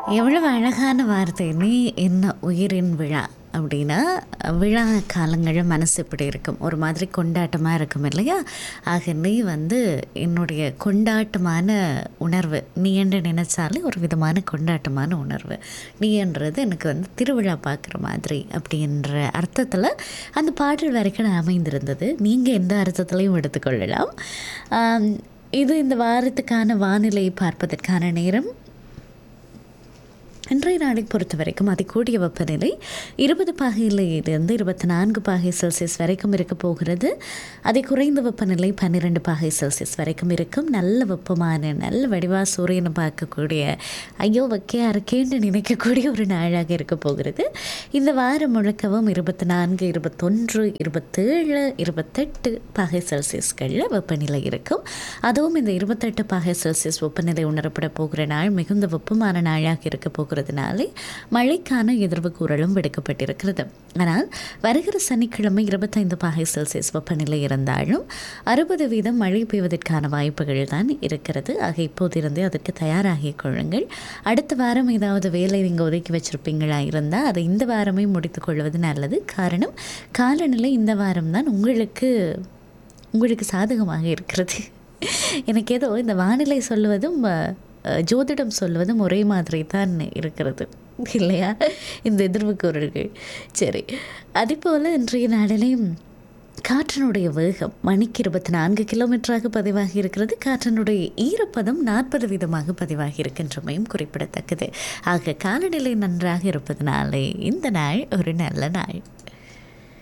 எவ்வளவு அழகான வார்த்தை நீ என்ன உயிரின் விழா அப்படின்னா விழா காலங்களில் மனசு இப்படி இருக்கும் ஒரு மாதிரி கொண்டாட்டமாக இருக்கும் இல்லையா ஆக நீ வந்து என்னுடைய கொண்டாட்டமான உணர்வு நீ என்று நினைச்சாலே ஒரு விதமான கொண்டாட்டமான உணர்வு நீ என்றது எனக்கு வந்து திருவிழா பார்க்குற மாதிரி அப்படின்ற அர்த்தத்தில் அந்த பாடல் வரைக்கும் அமைந்திருந்தது நீங்கள் எந்த அர்த்தத்திலையும் எடுத்துக்கொள்ளலாம் ஆம், இது இந்த வாரத்துக்கான வானிலை பார்ப்பதற்கான நேரம் இன்றைய நாளை பொறுத்த வரைக்கும் அதிகூடிய வெப்பநிலை இருபது பாகையிலிருந்து இருபத்தி நான்கு பாகை செல்சியஸ் வரைக்கும் இருக்க போகிறது அதி குறைந்த வெப்பநிலை பன்னிரெண்டு பாகை செல்சியஸ் வரைக்கும் இருக்கும் நல்ல வெப்பமான நல்ல வடிவாக சூரியனை பார்க்கக்கூடிய ஐயோ வைக்கையா இருக்கேன்னு நினைக்கக்கூடிய ஒரு நாளாக இருக்க போகிறது இந்த வாரம் முழுக்கவும் இருபத்தி நான்கு இருபத்தொன்று இருபத்தேழு இருபத்தெட்டு பாகை செல்சியஸ்களில் வெப்பநிலை இருக்கும் அதுவும் இந்த இருபத்தெட்டு பாகை செல்சியஸ் வெப்பநிலை உணரப்பட போகிற நாள் மிகுந்த வெப்பமான நாளாக இருக்க போகிறதுனாலே மழைக்கான எதிர்வு கூறலும் விடுக்கப்பட்டிருக்கிறது ஆனால் வருகிற சனிக்கிழமை இருபத்தைந்து பாகை செல்சியஸ் வெப்பநிலை இருந்தாலும் அறுபது வீதம் மழை பெய்வதற்கான வாய்ப்புகள் தான் இருக்கிறது ஆக இப்போதிருந்தே அதற்கு தயாராகிக் கொள்ளுங்கள் அடுத்த வாரம் ஏதாவது வேலை நீங்கள் ஒதுக்கி வச்சிருப்பீங்களா இருந்தால் அதை இந்த வாரமே முடித்துக் கொள்வது நல்லது காரணம் காலநிலை இந்த வாரம் தான் உங்களுக்கு உங்களுக்கு சாதகமாக இருக்கிறது எனக்கு ஏதோ இந்த வானிலை சொல்லுவதும் அஹ், ஜோதிடம் சொல்வதும் ஒரே மாதிரி தான் இருக்கிறது இல்லையா இந்த எதிர்வு கூறல்கள் சரி அதேபோல் இன்றைய நாளிலையும் காற்றினுடைய வேகம் மணிக்கு இருபத்தி நான்கு கிலோமீட்டராக பதிவாகி இருக்கிறது காற்றினுடைய ஈரப்பதம் நாற்பது வீதமாக பதிவாகி இருக்கின்றமையும் குறிப்பிடத்தக்கது ஆக காலநிலை நன்றாக இருப்பதனாலே இந்த நாள் ஒரு நல்ல நாள்